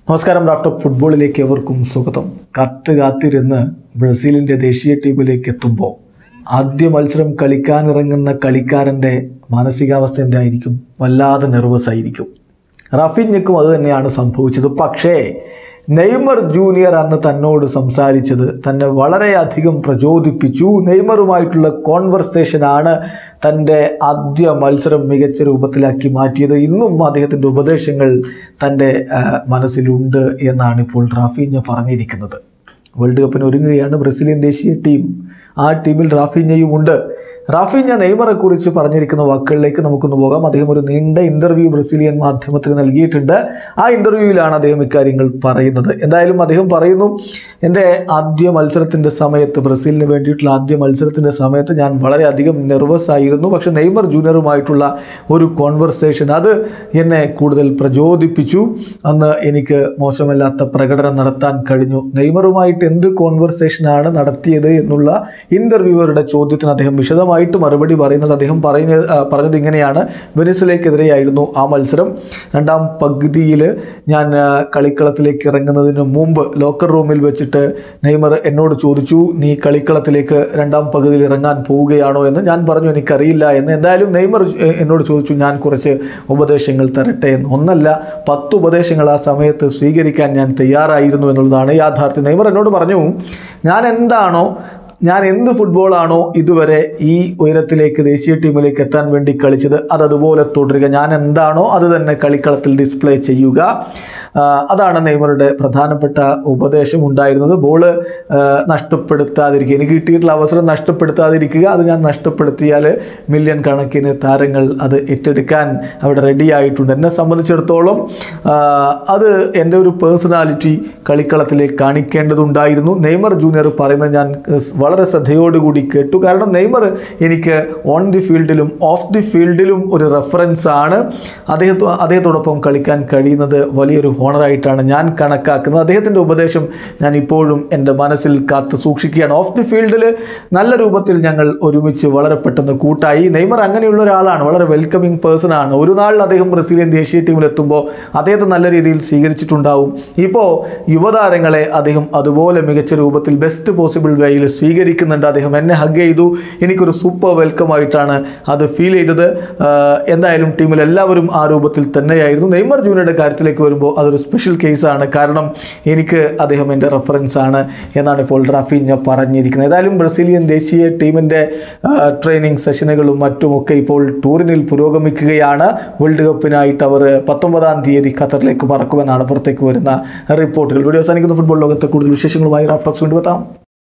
നമസ്കാരം raft of ഫുട്ബോളിലേക്ക് എവർക്കും സ്വാഗതം കാത്ത് കാത്തിരുന്ന് ബ്രസീലിൻ്റെ ദേശീയ ടീമിലേക്ക് എത്തുമ്പോൾ ആദ്യ മത്സരം കളിക്കാനിറങ്ങുന്ന കളിക്കാരൻ്റെ മാനസികാവസ്ഥ എന്തായിരിക്കും വല്ലാതെ നെർവസ് ആയിരിക്കും റഫീഞ്ഞക്കും അത് തന്നെയാണ് സംഭവിച്ചത് പക്ഷേ നെയ്മർ ജൂനിയർ അന്ന് തന്നോട് സംസാരിച്ചത് തന്നെ വളരെയധികം പ്രചോദിപ്പിച്ചു നെയ്മറുമായിട്ടുള്ള കോൺവെർസേഷനാണ് തൻ്റെ ആദ്യ മത്സരം മികച്ച രൂപത്തിലാക്കി മാറ്റിയത് ഇന്നും അദ്ദേഹത്തിൻ്റെ ഉപദേശങ്ങൾ തൻ്റെ ആ, മനസ്സിലുണ്ട് എന്നാണ് ഇപ്പോൾ റാഫീഞ്ഞ പറഞ്ഞിരിക്കുന്നത് വേൾഡ് കപ്പിന് ഒരുങ്ങുകയാണ് ബ്രസീലിയൻ ദേശീയ ടീം ആ ടീമിൽ റാഫീഞ്ഞയും ഉണ്ട് റാഫീഞ്ഞ നെയ്മറെ കുറിച്ച് പറഞ്ഞിരിക്കുന്ന വാക്കുകളിലേക്ക് നമുക്കൊന്ന് പോകാം അദ്ദേഹം ഒരു നീണ്ട ഇന്റർവ്യൂ ബ്രസീലിയൻ മാധ്യമത്തിന് നൽകിയിട്ടുണ്ട് ആ ഇന്റർവ്യൂവിലാണ് അദ്ദേഹം ഇക്കാര്യങ്ങൾ പറയുന്നത് എന്തായാലും അദ്ദേഹം പറയുന്നു എൻ്റെ ആദ്യ മത്സരത്തിൻ്റെ സമയത്ത് ബ്രസീലിന് വേണ്ടിയിട്ടുള്ള ആദ്യ മത്സരത്തിൻ്റെ സമയത്ത് ഞാൻ വളരെയധികം നെർവസ് ആയിരുന്നു പക്ഷെ നെയ്മർ ജൂനിയറുമായിട്ടുള്ള ഒരു കോൺവെർസേഷൻ അത് എന്നെ കൂടുതൽ പ്രചോദിപ്പിച്ചു അന്ന് എനിക്ക് മോശമല്ലാത്ത പ്രകടനം നടത്താൻ കഴിഞ്ഞു നെയ്മറുമായിട്ട് എന്ത് കോൺവെർസേഷനാണ് നടത്തിയത് എന്നുള്ള ഇന്റർവ്യൂവറുടെ ചോദ്യത്തിന് അദ്ദേഹം വിശദമായിട്ട് മറുപടി പറയുന്നത് അദ്ദേഹം പറയുന്ന ആ, പറഞ്ഞത് ഇങ്ങനെയാണ് വെനിസലേക്കെതിരെയായിരുന്നു ആ മത്സരം രണ്ടാം പകുതിയിൽ ഞാൻ ആ, കളിക്കളത്തിലേക്ക് ഇറങ്ങുന്നതിന് മുമ്പ് ലോക്കർ റൂമിൽ വെച്ചിട്ട് നെയ്മർ എന്നോട് ചോദിച്ചു നീ കളിക്കളത്തിലേക്ക് രണ്ടാം പകുതിയിൽ ഇറങ്ങാൻ പോവുകയാണോ എന്ന് ഞാൻ പറഞ്ഞു എനിക്കറിയില്ല എന്ന് എന്തായാലും നെയ്മർ എ, എന്നോട് ചോദിച്ചു ഞാൻ കുറച്ച് ഉപദേശങ്ങൾ തരട്ടെ എന്ന് ഒന്നല്ല പത്ത് ഉപദേശങ്ങൾ ആ സമയത്ത് സ്വീകരിക്കാൻ ഞാൻ തയ്യാറായിരുന്നു എന്നുള്ളതാണ് യാഥാർത്ഥ്യം നെയ്മർ എന്നോട് പറഞ്ഞു ഞാൻ എന്താണോ ഞാൻ എന്ത് ഫുട്ബോളാണോ ഇതുവരെ ഈ ഉയരത്തിലേക്ക് ദേശീയ ടീമിലേക്ക് എത്താൻ വേണ്ടി കളിച്ചത് അത് അതുപോലെ തുടരുക ഞാൻ എന്താണോ അത് തന്നെ കളിക്കളത്തിൽ ഡിസ്പ്ലേ ചെയ്യുക ആ, അതാണ് നെയ്മറുടെ പ്രധാനപ്പെട്ട ഉപദേശം ഉണ്ടായിരുന്നത് ബോള് ആ, നഷ്ടപ്പെടുത്താതിരിക്കുക എനിക്ക് കിട്ടിയിട്ടുള്ള അവസരം നഷ്ടപ്പെടുത്താതിരിക്കുക അത് ഞാൻ നഷ്ടപ്പെടുത്തിയാൽ മില്യൺ കണക്കിന് താരങ്ങൾ അത് ഏറ്റെടുക്കാൻ അവിടെ റെഡി ആയിട്ടുണ്ട് എന്നെ സംബന്ധിച്ചിടത്തോളം ആ, അത് എൻ്റെ ഒരു പേഴ്സണാലിറ്റി കളിക്കളത്തിലേക്ക് കാണിക്കേണ്ടതുണ്ടായിരുന്നു നെയ്മർ ജൂനിയർ പറയുന്നത് ഞാൻ ഏഹ്, വളരെ ശ്രദ്ധയോടുകൂടി കേട്ടു കാരണം നെയ്മർ എനിക്ക് ഓൺ ദി ഫീൽഡിലും ഓഫ് ദി ഫീൽഡിലും ഒരു റെഫറൻസ് ആണ് അദ്ദേഹത്തോ അദ്ദേഹത്തോടൊപ്പം കളിക്കാൻ കഴിയുന്നത് വലിയൊരു ഹോണറായിട്ടാണ് ഞാൻ കണക്കാക്കുന്നത് അദ്ദേഹത്തിൻ്റെ ഉപദേശം ഞാൻ ഇപ്പോഴും എൻ്റെ മനസ്സിൽ കാത്തു സൂക്ഷിക്കുകയാണ് ഓഫ് ദി ഫീൽഡിൽ നല്ല രൂപത്തിൽ ഞങ്ങൾ ഒരുമിച്ച് വളരെ പെട്ടെന്ന് കൂട്ടായി നെയ്മർ അങ്ങനെയുള്ള ഒരാളാണ് വളരെ വെൽക്കമിങ് പേഴ്സൺ ആണ് ഒരു നാളിൽ അദ്ദേഹം ബ്രസീലിയൻ ദേശീയ ടീമിൽ എത്തുമ്പോൾ അദ്ദേഹത്തെ നല്ല രീതിയിൽ സ്വീകരിച്ചിട്ടുണ്ടാവും ഇപ്പോൾ യുവതാരങ്ങളെ അദ്ദേഹം അതുപോലെ മികച്ച രൂപത്തിൽ ബെസ്റ്റ് പോസിബിൾ വേയിൽ സ്വീകരിക്കുന്നുണ്ട് അദ്ദേഹം എന്നെ ഹഗ് ചെയ്തു എനിക്കൊരു സൂപ്പർ വെൽക്കം ആയിട്ടാണ് അത് ഫീൽ ചെയ്തത് ആഹ് എന്തായാലും ടീമിൽ എല്ലാവരും ആ രൂപത്തിൽ തന്നെയായിരുന്നു നെയ്മർ ജൂനിയറുടെ കാര്യത്തിലേക്ക് വരുമ്പോൾ അതൊരു സ്പെഷ്യൽ കേസാണ് കാരണം എനിക്ക് അദ്ദേഹം എൻ്റെ റെഫറൻസ് ആണ് എന്നാണ് ഇപ്പോൾ റാഫീഞ്ഞ പറഞ്ഞിരിക്കുന്നത് ഏതായാലും ബ്രസീലിയൻ ദേശീയ ടീമിൻ്റെ ട്രെയിനിങ് സെഷനുകളും മറ്റുമൊക്കെ ഇപ്പോൾ ടൂറിനിൽ പുരോഗമിക്കുകയാണ് വേൾഡ് കപ്പിനായിട്ട് അവർ പത്തൊമ്പതാം തീയതി ഖത്തറിലേക്ക് പറക്കുമെന്നാണ് പുറത്തേക്ക് വരുന്ന റിപ്പോർട്ടുകൾ വീഡിയോ അവസാനിക്കുന്ന ഫുട്ബോൾ ലോകത്തെ കൂടുതൽ വിശേഷങ്ങളുമായി റാഫ്റ്റോക്സ് കൊണ്ടുവെത്താം